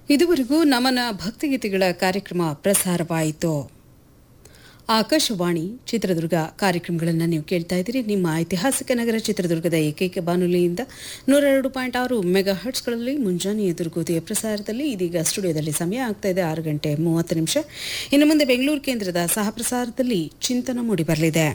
ಇದುವರೆಗೂ ನಮನ ಭಕ್ತಿಗೀತೆಗಳ ಕಾರ್ಯಕ್ರಮ ಪ್ರಸಾರವಾಯಿತು ಆಕಾಶವಾಣಿ ಚಿತ್ರದುರ್ಗ ಕಾರ್ಯಕ್ರಮಗಳನ್ನು ನೀವು ಕೇಳ್ತಾ ಇದ್ದೀರಿ ನಿಮ್ಮ ಐತಿಹಾಸಿಕ ನಗರ ಚಿತ್ರದುರ್ಗದ ಏಕೈಕ ಬಾನುಲಿಯಿಂದ ನೂರ ಎರಡು ಪಾಯಿಂಟ್ ಆರು ಮೆಗಾ ಹರ್ಟ್ಸ್ಗಳಲ್ಲಿ ಮುಂಜಾನೆ ಎದುರುಗೋದೆಯ ಪ್ರಸಾರದಲ್ಲಿ ಇದೀಗ ಸ್ಟುಡಿಯೋದಲ್ಲಿ ಸಮಯ ಆಗ್ತಾ ಇದೆ ಆರು ಗಂಟೆ ಮೂವತ್ತು ನಿಮಿಷ ಇನ್ನು ಮುಂದೆ ಬೆಂಗಳೂರು ಕೇಂದ್ರದ ಸಹ ಪ್ರಸಾರದಲ್ಲಿ ಚಿಂತನ ಮೂಡಿಬರಲಿದೆ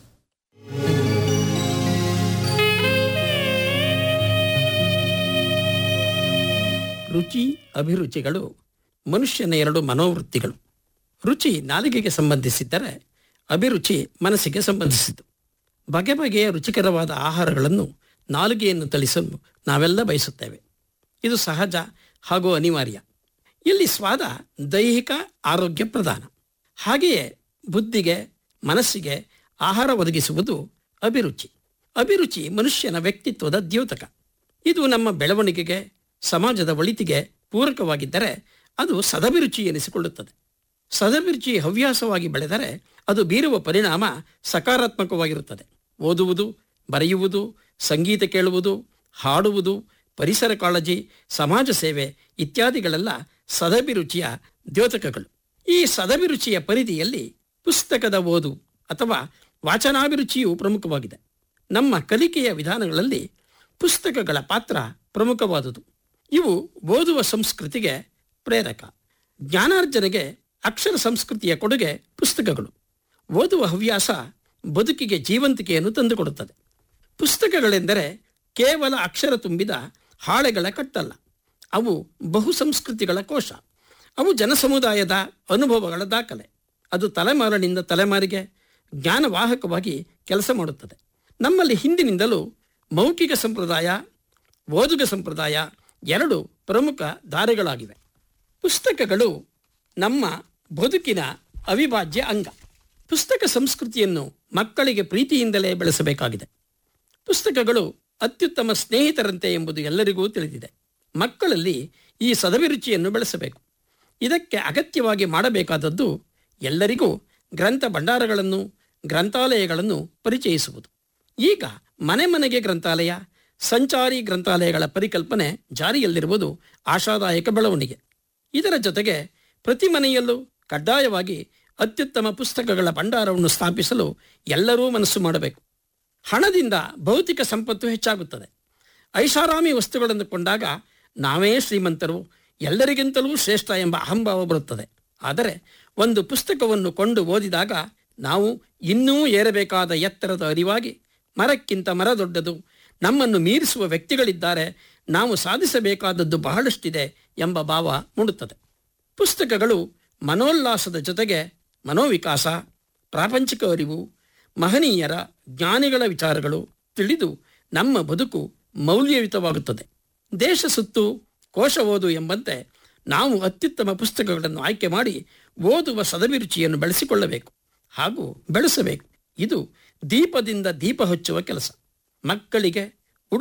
ರುಚಿ ಅಭಿರುಚಿಗಳು ಮನುಷ್ಯನ ಎರಡು ಮನೋವೃತ್ತಿಗಳು ರುಚಿ ನಾಲಿಗೆಗೆ ಸಂಬಂಧಿಸಿದ್ದರೆ ಅಭಿರುಚಿ ಮನಸ್ಸಿಗೆ ಸಂಬಂಧಿಸಿದ್ದು ಬಗೆ ಬಗೆಯ ರುಚಿಕರವಾದ ಆಹಾರಗಳನ್ನು ನಾಲಿಗೆಯನ್ನು ತಳಿಸಲು ನಾವೆಲ್ಲ ಬಯಸುತ್ತೇವೆ ಇದು ಸಹಜ ಹಾಗೂ ಅನಿವಾರ್ಯ ಇಲ್ಲಿ ಸ್ವಾದ ದೈಹಿಕ ಆರೋಗ್ಯ ಪ್ರಧಾನ ಹಾಗೆಯೇ ಬುದ್ಧಿಗೆ ಮನಸ್ಸಿಗೆ ಆಹಾರ ಒದಗಿಸುವುದು ಅಭಿರುಚಿ ಅಭಿರುಚಿ ಮನುಷ್ಯನ ವ್ಯಕ್ತಿತ್ವದ ದ್ಯೋತಕ ಇದು ನಮ್ಮ ಬೆಳವಣಿಗೆಗೆ ಸಮಾಜದ ಒಳಿತಿಗೆ ಪೂರಕವಾಗಿದ್ದರೆ ಅದು ಸದಭಿರುಚಿ ಎನಿಸಿಕೊಳ್ಳುತ್ತದೆ ಸದಭಿರುಚಿ ಹವ್ಯಾಸವಾಗಿ ಬೆಳೆದರೆ ಅದು ಬೀರುವ ಪರಿಣಾಮ ಸಕಾರಾತ್ಮಕವಾಗಿರುತ್ತದೆ ಓದುವುದು ಬರೆಯುವುದು ಸಂಗೀತ ಕೇಳುವುದು ಹಾಡುವುದು ಪರಿಸರ ಕಾಳಜಿ ಸಮಾಜ ಸೇವೆ ಇತ್ಯಾದಿಗಳೆಲ್ಲ ಸದಭಿರುಚಿಯ ದ್ಯೋತಕಗಳು ಈ ಸದಭಿರುಚಿಯ ಪರಿಧಿಯಲ್ಲಿ ಪುಸ್ತಕದ ಓದು ಅಥವಾ ವಾಚನಾಭಿರುಚಿಯು ಪ್ರಮುಖವಾಗಿದೆ ನಮ್ಮ ಕಲಿಕೆಯ ವಿಧಾನಗಳಲ್ಲಿ ಪುಸ್ತಕಗಳ ಪಾತ್ರ ಪ್ರಮುಖವಾದುದು ಇವು ಓದುವ ಸಂಸ್ಕೃತಿಗೆ ಪ್ರೇರಕ ಜ್ಞಾನಾರ್ಜನೆಗೆ ಅಕ್ಷರ ಸಂಸ್ಕೃತಿಯ ಕೊಡುಗೆ ಪುಸ್ತಕಗಳು ಓದುವ ಹವ್ಯಾಸ ಬದುಕಿಗೆ ಜೀವಂತಿಕೆಯನ್ನು ತಂದುಕೊಡುತ್ತದೆ ಪುಸ್ತಕಗಳೆಂದರೆ ಕೇವಲ ಅಕ್ಷರ ತುಂಬಿದ ಹಾಳೆಗಳ ಕಟ್ಟಲ್ಲ ಅವು ಬಹು ಸಂಸ್ಕೃತಿಗಳ ಕೋಶ ಅವು ಜನಸಮುದಾಯದ ಅನುಭವಗಳ ದಾಖಲೆ ಅದು ತಲೆಮಾರಿನಿಂದ ತಲೆಮಾರಿಗೆ ಜ್ಞಾನವಾಹಕವಾಗಿ ಕೆಲಸ ಮಾಡುತ್ತದೆ ನಮ್ಮಲ್ಲಿ ಹಿಂದಿನಿಂದಲೂ ಮೌಖಿಕ ಸಂಪ್ರದಾಯ ಓದುಗ ಸಂಪ್ರದಾಯ ಎರಡು ಪ್ರಮುಖ ದಾರಿಗಳಾಗಿವೆ ಪುಸ್ತಕಗಳು ನಮ್ಮ ಬದುಕಿನ ಅವಿಭಾಜ್ಯ ಅಂಗ ಪುಸ್ತಕ ಸಂಸ್ಕೃತಿಯನ್ನು ಮಕ್ಕಳಿಗೆ ಪ್ರೀತಿಯಿಂದಲೇ ಬೆಳೆಸಬೇಕಾಗಿದೆ ಪುಸ್ತಕಗಳು ಅತ್ಯುತ್ತಮ ಸ್ನೇಹಿತರಂತೆ ಎಂಬುದು ಎಲ್ಲರಿಗೂ ತಿಳಿದಿದೆ ಮಕ್ಕಳಲ್ಲಿ ಈ ಸದಭಿರುಚಿಯನ್ನು ಬೆಳೆಸಬೇಕು ಇದಕ್ಕೆ ಅಗತ್ಯವಾಗಿ ಮಾಡಬೇಕಾದದ್ದು ಎಲ್ಲರಿಗೂ ಗ್ರಂಥ ಭಂಡಾರಗಳನ್ನು ಗ್ರಂಥಾಲಯಗಳನ್ನು ಪರಿಚಯಿಸುವುದು ಈಗ ಮನೆ ಮನೆಗೆ ಗ್ರಂಥಾಲಯ ಸಂಚಾರಿ ಗ್ರಂಥಾಲಯಗಳ ಪರಿಕಲ್ಪನೆ ಜಾರಿಯಲ್ಲಿರುವುದು ಆಶಾದಾಯಕ ಬೆಳವಣಿಗೆ ಇದರ ಜೊತೆಗೆ ಪ್ರತಿ ಮನೆಯಲ್ಲೂ ಕಡ್ಡಾಯವಾಗಿ ಅತ್ಯುತ್ತಮ ಪುಸ್ತಕಗಳ ಭಂಡಾರವನ್ನು ಸ್ಥಾಪಿಸಲು ಎಲ್ಲರೂ ಮನಸ್ಸು ಮಾಡಬೇಕು ಹಣದಿಂದ ಭೌತಿಕ ಸಂಪತ್ತು ಹೆಚ್ಚಾಗುತ್ತದೆ ಐಷಾರಾಮಿ ವಸ್ತುಗಳನ್ನು ಕೊಂಡಾಗ ನಾವೇ ಶ್ರೀಮಂತರು ಎಲ್ಲರಿಗಿಂತಲೂ ಶ್ರೇಷ್ಠ ಎಂಬ ಅಹಂಭಾವ ಬರುತ್ತದೆ ಆದರೆ ಒಂದು ಪುಸ್ತಕವನ್ನು ಕೊಂಡು ಓದಿದಾಗ ನಾವು ಇನ್ನೂ ಏರಬೇಕಾದ ಎತ್ತರದ ಅರಿವಾಗಿ ಮರಕ್ಕಿಂತ ಮರ ದೊಡ್ಡದು ನಮ್ಮನ್ನು ಮೀರಿಸುವ ವ್ಯಕ್ತಿಗಳಿದ್ದಾರೆ ನಾವು ಸಾಧಿಸಬೇಕಾದದ್ದು ಬಹಳಷ್ಟಿದೆ ಎಂಬ ಭಾವ ಮೂಡುತ್ತದೆ ಪುಸ್ತಕಗಳು ಮನೋಲ್ಲಾಸದ ಜೊತೆಗೆ ಮನೋವಿಕಾಸ ಪ್ರಾಪಂಚಿಕ ಅರಿವು ಮಹನೀಯರ ಜ್ಞಾನಿಗಳ ವಿಚಾರಗಳು ತಿಳಿದು ನಮ್ಮ ಬದುಕು ಮೌಲ್ಯಯುತವಾಗುತ್ತದೆ ದೇಶ ಸುತ್ತು ಕೋಶ ಓದು ಎಂಬಂತೆ ನಾವು ಅತ್ಯುತ್ತಮ ಪುಸ್ತಕಗಳನ್ನು ಆಯ್ಕೆ ಮಾಡಿ ಓದುವ ಸದಭಿರುಚಿಯನ್ನು ಬೆಳೆಸಿಕೊಳ್ಳಬೇಕು ಹಾಗೂ ಬೆಳೆಸಬೇಕು ಇದು ದೀಪದಿಂದ ದೀಪ ಹಚ್ಚುವ ಕೆಲಸ ಮಕ್ಕಳಿಗೆ